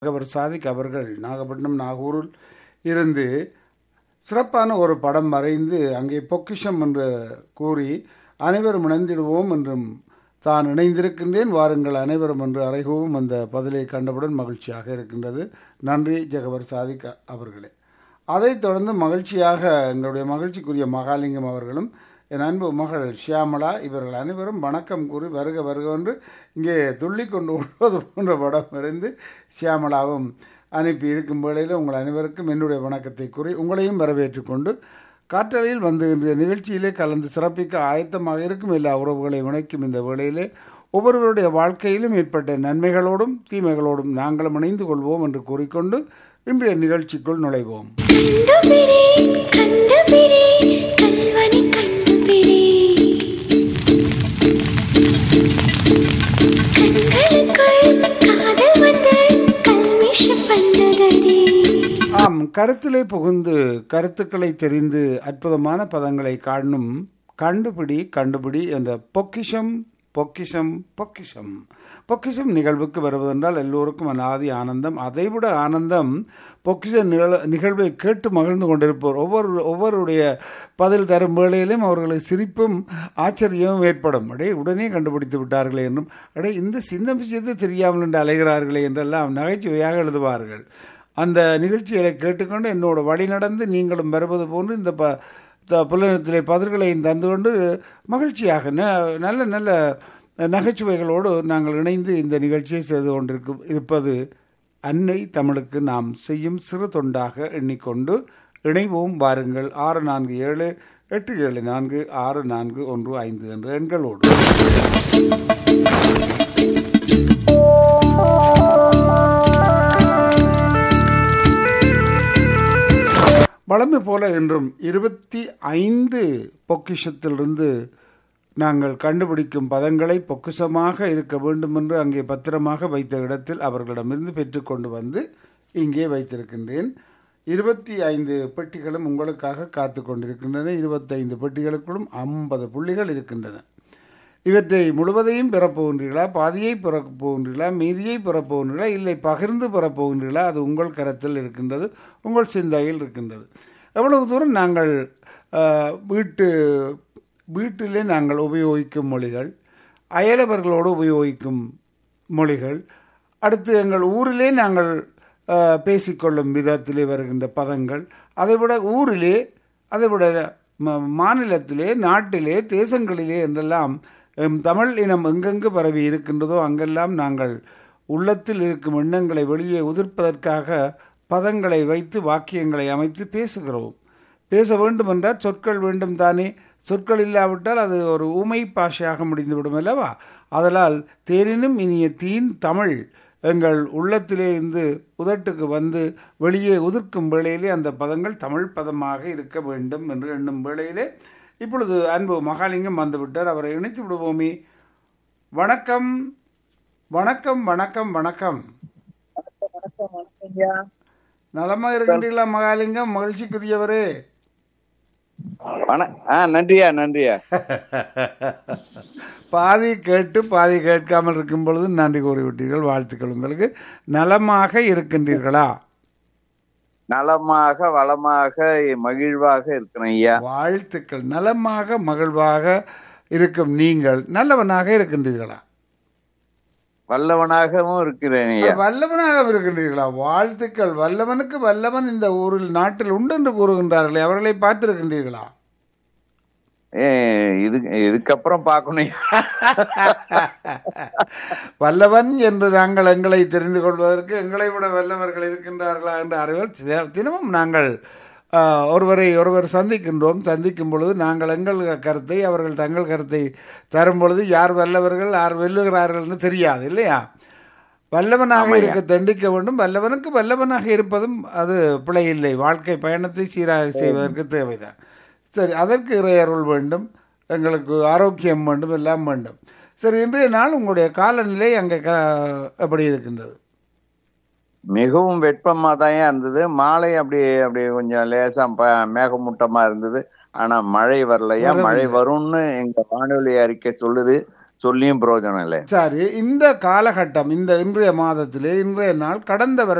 அவர் சாதிக் அவர்கள் நாகப்பட்டினம் நாகூரில் இருந்து சிறப்பான ஒரு படம் வரைந்து அங்கே பொக்கிஷம் என்று கூறி அனைவரும் இணைந்திடுவோம் என்றும் தான் இணைந்திருக்கின்றேன் வாருங்கள் அனைவரும் என்று அறைகவும் அந்த பதிலை கண்டவுடன் மகிழ்ச்சியாக இருக்கின்றது நன்றி ஜெகவர் சாதிக் அவர்களே அதைத் தொடர்ந்து மகிழ்ச்சியாக எங்களுடைய மகிழ்ச்சிக்குரிய மகாலிங்கம் அவர்களும் என் அன்பு மகள் ஷியாமளா இவர்கள் அனைவரும் வணக்கம் கூறி வருக வருக என்று இங்கே துள்ளி கொண்டு ஓடுவது போன்ற படம் இருந்து ஷியாமளாவும் அனுப்பி இருக்கும் வேளையில் உங்கள் அனைவருக்கும் என்னுடைய வணக்கத்தை கூறி உங்களையும் வரவேற்றுக் கொண்டு காற்றலையில் வந்து இன்றைய நிகழ்ச்சியிலே கலந்து சிறப்பிக்க ஆயத்தமாக இருக்கும் எல்லா உறவுகளை இணைக்கும் இந்த வேளையிலே ஒவ்வொருவருடைய வாழ்க்கையிலும் ஏற்பட்ட நன்மைகளோடும் தீமைகளோடும் நாங்களும் இணைந்து கொள்வோம் என்று கூறிக்கொண்டு இன்றைய நிகழ்ச்சிக்குள் நுழைவோம் கண்டுபிடி கண்டுபிடி கல்வனை கண்டுபிடி கண்களுக்குள் காதல் வந்து கல்மிஷம் பண்ணதடி ஆம் கருத்திலே புகுந்து கருத்துக்களை தெரிந்து அற்புதமான பதங்களை காணும் கண்டுபிடி கண்டுபிடி என்ற பொக்கிஷம் பொக்கிஷம் பொக்கிஷம் பொக்கிஷம் நிகழ்வுக்கு வருவதென்றால் எல்லோருக்கும் அனாதி ஆனந்தம் அதைவிட ஆனந்தம் பொக்கிஷ நிகழ் நிகழ்வை கேட்டு மகிழ்ந்து கொண்டிருப்போர் ஒவ்வொரு ஒவ்வொருடைய பதில் தரும் வேளையிலும் அவர்களுக்கு சிரிப்பும் ஆச்சரியமும் ஏற்படும் அடே உடனே கண்டுபிடித்து விட்டார்களே என்றும் அடே இந்த சின்ன விஷயத்தை தெரியாமல் என்று அலைகிறார்களே என்றெல்லாம் நகைச்சுவையாக எழுதுவார்கள் அந்த நிகழ்ச்சிகளை கேட்டுக்கொண்டு என்னோட வழி நடந்து நீங்களும் வருவது போன்று இந்த ப த- புலனத்திலே பதில்களையும் தந்து கொண்டு மகிழ்ச்சியாக ந- நல்ல நல்ல நகைச்சுவைகளோடு நாங்கள் இணைந்து இந்த நிகழ்ச்சியை செய்து கொண்டிருக்கும் இருப்பது அன்னை தமிழுக்கு நாம் செய்யும் சிறு தொண்டாக எண்ணிக்கொண்டு இணைவோம் வாருங்கள் ஆறு நான்கு ஏழு எட்டு ஏழு நான்கு ஆறு நான்கு ஒன்று ஐந்து என்ற எண்களோடு வளமை போல என்றும் இருபத்தி ஐந்து பொக்கிஷத்திலிருந்து நாங்கள் கண்டுபிடிக்கும் பதங்களை பொக்கிஷமாக இருக்க வேண்டும் என்று அங்கே பத்திரமாக வைத்த இடத்தில் அவர்களிடமிருந்து பெற்றுக்கொண்டு வந்து இங்கே வைத்திருக்கின்றேன் இருபத்தி ஐந்து பெட்டிகளும் உங்களுக்காக காத்து கொண்டிருக்கின்றன இருபத்தைந்து பெட்டிகளுக்குள்ளும் ஐம்பது புள்ளிகள் இருக்கின்றன இவற்றை முழுவதையும் பெறப்போகின்றீர்களா பாதியை பெறப்போகின்றீர்களா மீதியை பெறப்போகின்றீர்களா இல்லை பகிர்ந்து பெறப்போகின்றீர்களா அது உங்கள் கரத்தில் இருக்கின்றது உங்கள் சிந்தையில் இருக்கின்றது எவ்வளவு தூரம் நாங்கள் ஆஹ், வீட்டு வீட்டிலே நாங்கள் உபயோகிக்கும் மொழிகள் அயலவர்களோடு உபயோகிக்கும் மொழிகள் அடுத்து எங்கள் ஊரிலே நாங்கள் ஆஹ், பேசிக்கொள்ளும் விதத்திலே வருகின்ற பதங்கள் அதைவிட ஊரிலே அதைவிட ம- மாநிலத்திலே நாட்டிலே தேசங்களிலே என்றெல்லாம் எம் தமிழ் இனம் எங்கெங்கு பரவி இருக்கின்றதோ அங்கெல்லாம் நாங்கள் உள்ளத்தில் இருக்கும் எண்ணங்களை வெளியே உதிர்ப்பதற்காக பதங்களை வைத்து வாக்கியங்களை அமைத்து பேசுகிறோம் பேச வேண்டும் என்றால் சொற்கள் வேண்டும் தானே சொற்கள் இல்லாவிட்டால் அது ஒரு ஊமை பாஷையாக முடிந்துவிடும் அல்லவா அதனால் தேனினும் இனிய தீன் தமிழ் எங்கள் உள்ளத்திலே இருந்து உதட்டுக்கு வந்து வெளியே உதிர்க்கும் வேளையிலே அந்த பதங்கள் தமிழ் பதமாக இருக்க வேண்டும் என்று எண்ணும் வேளையிலே இப்பொழுது அன்பு மகாலிங்கம் வந்துவிட்டார் அவரை இணைத்து விடுவோமே வணக்கம் வணக்கம் வணக்கம் வணக்கம் நலமா இருக்கின்றீர்களா மகாலிங்கம் மகிழ்ச்சிக்குரியவரே வண ஆ நன்றியா நன்றியா பாதி கேட்டு பாதி கேட்காமல் இருக்கும் பொழுது நன்றி கூறிவிட்டீர்கள் வாழ்த்துக்கள் உங்களுக்கு நலமாக இருக்கின்றீர்களா நலமாக வளமாக மகிழ்வாக இருக்கிறேன் ஐயா வாழ்த்துக்கள் நலமாக மகிழ்வாக இருக்கும் நீங்கள் நல்லவனாக இருக்கின்றீர்களா வல்லவனாகவும் இருக்கிறேன் ஐயா வல்லவனாக இருக்கின்றீர்களா வாழ்த்துக்கள் வல்லவனுக்கு வல்லவன் இந்த ஊரில் நாட்டில் உண்டு என்று கூறுகின்றார்களே அவர்களை பார்த்திருக்கின்றீர்களா ஏ இது இதுக்கப்புறம் பார்க்கணும் ஐயா. வல்லவன் என்று நாங்கள் எங்களை தெரிந்து கொள்வதற்கு எங்களை விட வல்லவர்கள் இருக்கின்றார்களா என்ற அறிவில் தி- தினமும் நாங்கள் ஆஹ், ஒருவரை ஒருவர் சந்திக்கின்றோம் சந்திக்கும் பொழுது நாங்கள் எங்கள் கருத்தை அவர்கள் தங்கள் கருத்தை தரும் பொழுது யார் வல்லவர்கள் யார் வெல்லுகிறார்கள் என்று தெரியாது இல்லையா வல்லவனாக இருக்க தண்டிக்க வேண்டும் வல்லவனுக்கு வல்லவனாக இருப்பதும் அது பிழை இல்லை வாழ்க்கை பயணத்தை சீராக செய்வதற்கு தேவைதான் சரி அதற்கு இறையருள் வேண்டும் எங்களுக்கு ஆரோக்கியம் வேண்டும் எல்லாம் வேண்டும் சரி இன்றைய நாள் உங்களுடைய காலநிலை அங்கே க எப்படி இருக்கின்றது மிகவும் வெப்பமா தான் இருந்தது மாலை அப்படியே அப்படியே கொஞ்சம் லேசா ப- மேகமூட்டமா இருந்தது ஆனா மழை வரலையா மழை வரும்னு எங்க வானொலி அறிக்கை சொல்லுது சொல்லியும் பிரயோஜனம் இல்லை சரி இந்த காலகட்டம் இந்த இன்றைய மாதத்திலே இன்றைய நாள் கடந்த